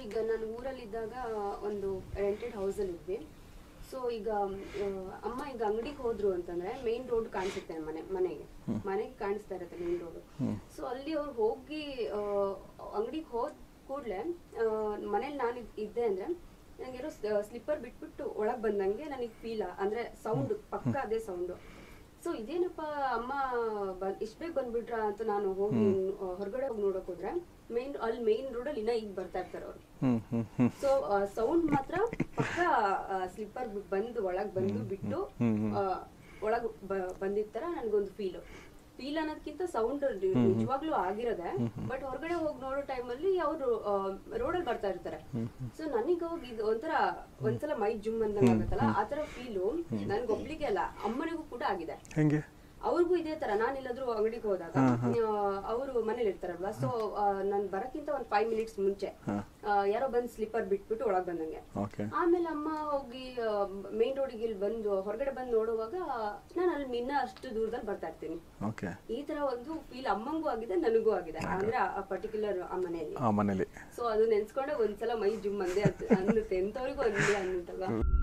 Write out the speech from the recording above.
ಈಗ ನಾನು ಊರಲ್ಲಿದ್ದಾಗ ಒಂದು ರೆಂಟೆಡ್ ಹೌಸಲ್ಲಿ ಇದ್ವಿ ಸೊ ಈಗ ಆ, ಅಮ್ಮ ಈಗ ಅಂಗಡಿಗೆ ಹೋದ್ರು ಅಂತಂದ್ರೆ ಮೇನ್ ರೋಡ್ ಕಾಣಿಸುತ್ತೆ ಮನೆ ಮನೆಗೆ ಮನೆಗೆ ಕಾಣಿಸ್ತಾ ಇರುತ್ತೆ ಮೇನ್ ರೋಡ್ ಸೊ ಅಲ್ಲಿ ಅವ್ರು ಹೋಗಿ ಅಂಗಡಿಗೆ ಹೋದ ಕೂಡಲೇ ಮನೇಲಿ ನಾನು ಇದ್- ಇದ್ದೆ ಅಂದ್ರೆ ನನಗೇನೋ ಸ್ಲಿಪ್ಪರ್ ಬಿಟ್ಬಿಟ್ಟು ಒಳಗ್ ಬಂದಂಗೆ ನನಗೆ ಫೀಲ್ ಅಂದ್ರೆ ಸೌಂಡ್ ಪಕ್ಕ ಅದೇ ಸೌಂಡ್ ಸೊ ಇದೇನಪ್ಪ ಅಮ್ಮ ಬ- ಇಷ್ಟ ಬೇಗ ಬಂದ್ಬಿಟ್ರ ಅಂತ ನಾನು ಹೋಗಿ ಆ, ಹೊರಗಡೆ ಹೋಗಿ ನೋಡಕ್ ಹೋದ್ರೆ ಮೇನ್ ಅಲ್ಲಿ ಮೇನ್ ರೋಡ್ ಅಲ್ಲಿ ಇನ್ನ ಈಗ ಬರ್ತಾ ಇರ್ತಾರೆ ಅವ್ರು ಹ್ಮ್ ಹ್ಮ್ ಹ್ಮ್ ಸೊ ಸೌಂಡ್ ಮಾತ್ರ ಪಕ್ಕ ಸ್ಲಿಪ್ಪರ್ ಬಂದು ಒಳಗ್ ಬಂದು ಬಿಟ್ಟು ಆ, ಒಳಗ್ ಬ- ಬಂದಿದ್ ತರ ನನ್ಗೊಂದು ಫೀಲ್ ಫೀಲ್ ಅನ್ನೋದಕ್ಕಿಂತ ಸೌಂಡ್ ನಿಜವಾಗ್ಲೂ ಆಗಿರೋದೆ ಬಟ್ ಹೊರಗಡೆ ಹೋಗಿ ನೋಡೋ ಟೈಮಲ್ಲಿ ಅವರು ರೋಡಲ್ಲಿ ಬರ್ತಾ ಇರ್ತಾರೆ ಸೊ ನನಗೆ ಹೋಗಿ ಇದು ಒಂಥರ ಒಂದ್ಸಲ ಮೈ ಜುಮ್ ಅಂದಂಗ ಆಗುತ್ತಲ್ಲ ಆ ತರ ಫೀಲು ನನ್ಗೊಬ್ಳಿಗೆ ಅಲ್ಲ ಅಮ್ಮನಿಗೂ ಕೂಡ ಆಗಿದೆ ಹೆಂಗೆ ಅವ್ರಿಗೂ ಇದೇ ತರ ನಾನು ಎಲ್ಲಾದ್ರೂ ಅಂಗಡಿಗೆ ಹೋದಾಗ ಅವರು ಮನೇಲಿ ಇರ್ತಾರಲ್ವಾ ಸೊ ನಾನ್ ಬರಕ್ಕಿಂತ ಒಂದ್ ಫೈವ್ ಮಿನಿಟ್ಸ್ ಮುಂಚೆ ಆ, ಯಾರೋ ಬಂದ್ ಸ್ಲಿಪ್ಪರ್ ಬಿಟ್ಬಿಟ್ಟು ಒಳಗ್ ಬಂದಂಗೆ ಓಕೆ ಆಮೇಲೆ ಅಮ್ಮ ಹೋಗಿ ಮೇನ್ ರೋಡಿಗೆ ಇಲ್ಲಿ ಬಂದು ಹೊರಗಡೆ ಬಂದು ನೋಡುವಾಗ ನಾನು ಅಲ್ಲಿ ಇನ್ನ ಅಷ್ಟು ದೂರದಲ್ಲಿ ಬರ್ತಾ ಇರ್ತೀನಿ ಓಕೆ ಈ ತರ ಒಂದು ಫೀಲ್ ಅಮ್ಮಂಗೂ ಆಗಿದೆ ನನಗೂ ಆಗಿದೆ ಅಂದ್ರೆ ಆ ಪರ್ಟಿಕ್ಯುಲರ್ ಆ ಮನೆಯಲ್ಲಿ ಆ ಮನೇಲಿ ಸೊ ಅದು ನೆನ್ಸ್ಕೊಂಡೆ ಒಂದ್ಸಲ ಮೈ ಜುಮ್ ಅಂದೆ ಅನ್ನುತ್ತೆ ಎಂತವ್ರಿಗೂ ಅಂದೆ ಅನ್ನುತ್ತಲ್ವಾ